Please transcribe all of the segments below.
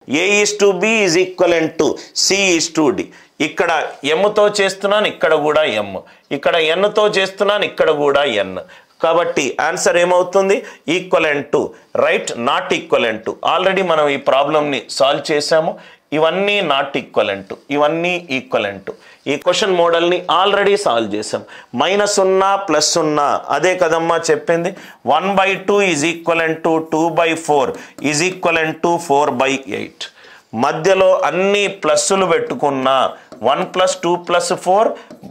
A is to B is equal to C is to D ఇక్కడ ఎమ్తో చేస్తున్నాను ఇక్కడ కూడా ఎమ్ ఇక్కడ ఎన్తో చేస్తున్నాను ఇక్కడ కూడా ఎన్ కాబట్టి ఆన్సర్ ఏమవుతుంది equivalent to right not equivalent to already మనం ఈ ప్రాబ్లమ్ని సాల్వ్ చేసాము ఇవన్నీ నాట్ ఈక్వలెంట్ ఇవన్నీ ఈక్వలెంట్ ఈ క్వశ్చన్ మోడల్ని ఆల్రెడీ సాల్వ్ చేసాం మైనస్ ఉన్నా ప్లస్ ఉన్నా అదే కదమ్మా చెప్పింది one by two is equivalent to two by four is equivalent to four by eight మధ్యలో అన్ని ప్లస్సులు పెట్టుకున్నా one plus two plus four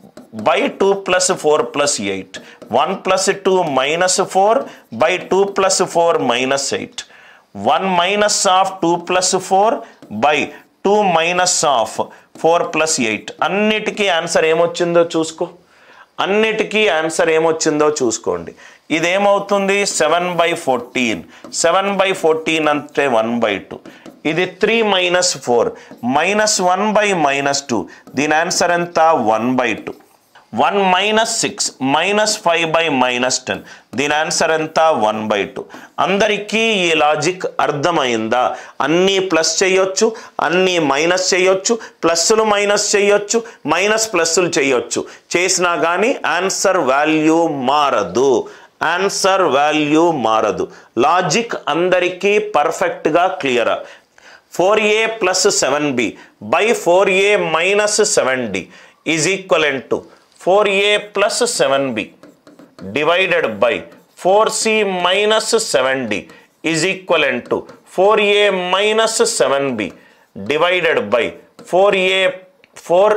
by two plus four plus eight one plus two minus four by two plus four minus eight one minus of two plus four by two minus of four plus eight అన్నిటికీ answer ఏమొచ్చిందో చూసుకో అన్నిటికీ answer ఏమొచ్చిందో చూసుకోండి ఇదేమవుతుంది seven by fourteen seven by fourteen అంటే one by two ఇది three minus four minus one by minus two దీని ఆన్సర్ ఎంత one by two one minus six minus five by minus ten దీని ఆన్సర్ ఎంత one by two అందరికీ ఈ logic అర్థమైందా అన్నీ ప్లస్ చేయొచ్చు అన్నీ మైనస్ చేయొచ్చు ప్లస్సులు మైనస్ చేయొచ్చు మైనస్ ప్లస్సులు చేయొచ్చు చేసినా కానీ ఆన్సర్ వాల్యూ మారదు ఆన్సర్ వాల్యూ మారదు లాజిక్ అందరికీ పర్ఫెక్ట్గా క్లియరా four A plus seven B by four A minus seven D is equivalent to four A plus seven B divided by four C minus seven D is equivalent to four A minus seven B divided by four A four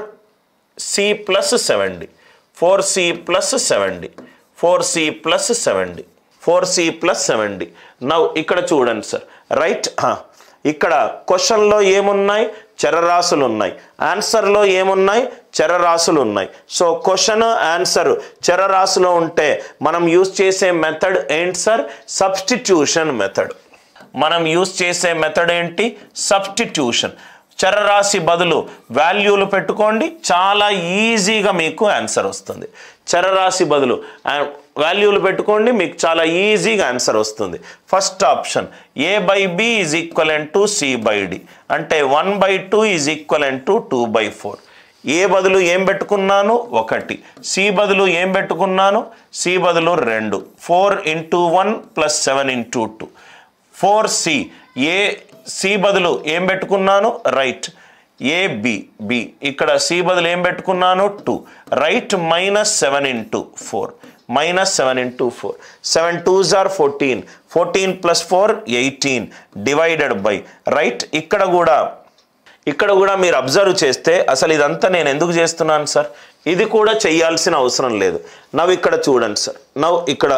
C plus seven D four C plus seven D four C plus seven D four C plus seven D now ఇక్కడ చూడండి sir right ఇక్కడ క్వశ్చన్లో ఏమున్నాయి చరరాశులు ఉన్నాయి ఆన్సర్లో ఏమున్నాయి చరరాశులు ఉన్నాయి సో క్వశ్చన్ ఆన్సర్ చరరాశిలో ఉంటే మనం యూజ్ చేసే మెథడ్ ఏంటి సార్ సబ్స్టిట్యూషన్ మెథడ్ మనం యూజ్ చేసే మెథడ్ ఏంటి సబ్స్టిట్యూషన్ చరరాశి బదులు వాల్యూలు పెట్టుకోండి చాలా ఈజీగా మీకు ఆన్సర్ వస్తుంది చరరాశి బదులు వాల్యూలు పెట్టుకోండి మీకు చాలా ఈజీగా ఆన్సర్ వస్తుంది first option A by B is equal to C by D అంటే one by two is equal to two by four A బదులు ఏం పెట్టుకున్నాను ఒకటి సి బదులు ఏం పెట్టుకున్నాను సి బదులు రెండు four into one plus seven into two four C A C బదులు ఏం పెట్టుకున్నాను రైట్ ఏ బి బి ఇక్కడ సి బదులు ఏం పెట్టుకున్నాను two right minus seven into four minus seven into four seven twos are fourteen fourteen plus four eighteen divided by right ఇక్కడ కూడా ఇక్కడ కూడా మీరు అబ్జర్వ్ చేస్తే అసలు ఇదంతా నేను ఎందుకు చేస్తున్నాను సార్ ఇది కూడా చేయాల్సిన అవసరం లేదు నవ్వు ఇక్కడ చూడండి సార్ నవ్వు ఇక్కడ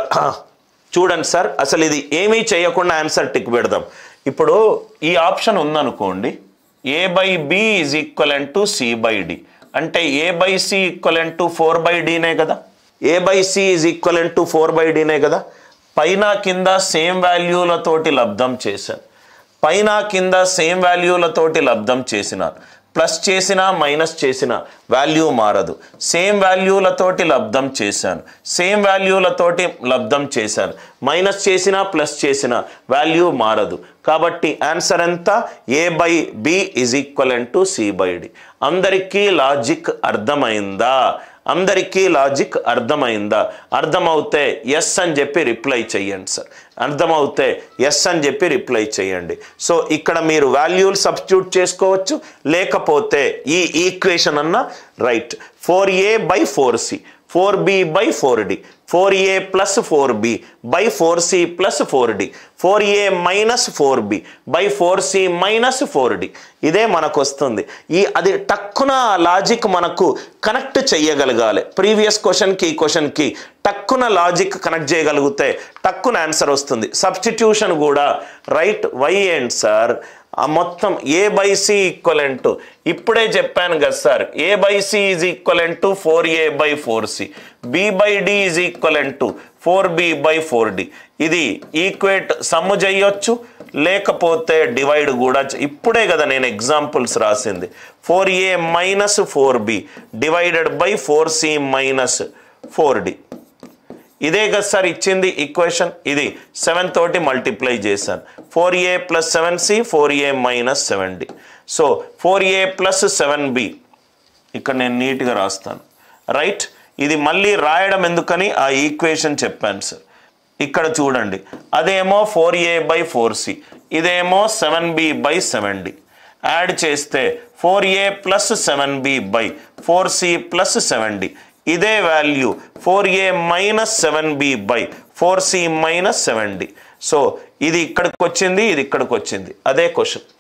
చూడండి సార్ అసలు ఇది ఏమీ చేయకుండా ఆన్సర్ టిక్ పెడదాం ఇప్పుడు ఈ ఆప్షన్ ఉందనుకోండి A by B is equal to C by D అంటే A by C equal to four by డీనే కదా A by C is equal to four by డీనే కదా పైన కింద సేమ్ వాల్యూలతోటి లబ్ధం చేశాను పైన కింద సేమ్ వాల్యూలతోటి లబ్ధం చేసిన ప్లస్ చేసిన మైనస్ చేసిన వాల్యూ మారదు సేమ్ వాల్యూలతోటి లబ్ధం చేశాను సేమ్ వాల్యూలతోటి లబ్ధం చేశాను మైనస్ చేసిన ప్లస్ చేసిన వాల్యూ మారదు కాబట్టి ఆన్సర్ ఎంత A by B is equal to C by D అందరికీ లాజిక్ అర్థమైందా అందరికీ లాజిక్ అర్థమైందా అర్థమవుతే ఎస్ అని చెప్పి రిప్లై చేయండి సార్ అర్థమవుతే ఎస్ అని చెప్పి రిప్లై చేయండి సో ఇక్కడ మీరు వాల్యూలు సబ్స్టిట్యూట్ చేసుకోవచ్చు లేకపోతే ఈ ఈక్వేషన్ అన్న right four A by four C four B by four D four A plus four B by four C plus four D four A minus four B by four C minus four D ఇదే మనకు వస్తుంది ఈ అది టక్కున logic మనకు connect చేయగలగాలి previous క్వశ్చన్కి ఈ క్వశ్చన్కి టక్కున లాజిక్ కనెక్ట్ చేయగలిగితే టక్కున ఆన్సర్ వస్తుంది సబ్స్టిట్యూషన్ కూడా రైట్ వై అండ్ సార్ ఆ మొత్తం ఏ బై సి ఈక్వలెంట్ ఇప్పుడే చెప్పాను కదా sir A by C is equivalent to four A by four C B by D is equivalent to four B by four D ఇది equate sum చేయొచ్చు లేకపోతే divide కూడా చే- ఇప్పుడే కదా నేను ఎగ్జాంపుల్స్ రాసింది four A minus four B divided by four C minus four D ఇదే కదా సార్ ఇచ్చింది ఈక్వేషన్ ఇది సెవెన్ తోటి మల్టిప్లై చేశాను four A plus seven C four A minus seven D so four A plus seven B ఇక్కడ నేను నీట్గా రాస్తాను రైట్ ఇది మళ్ళీ రాయడం ఎందుకని ఆ ఈక్వేషన్ చెప్పాను సార్ ఇక్కడ చూడండి అదేమో four A by four C ఇదేమో seven B by seven D add చేస్తే four A plus seven B by four C plus seven D ఇదే value four A minus seven B by four C minus seven D so ఇది ఇక్కడికి వచ్చింది ఇది ఇక్కడికి వచ్చింది అదే క్వశ్చన్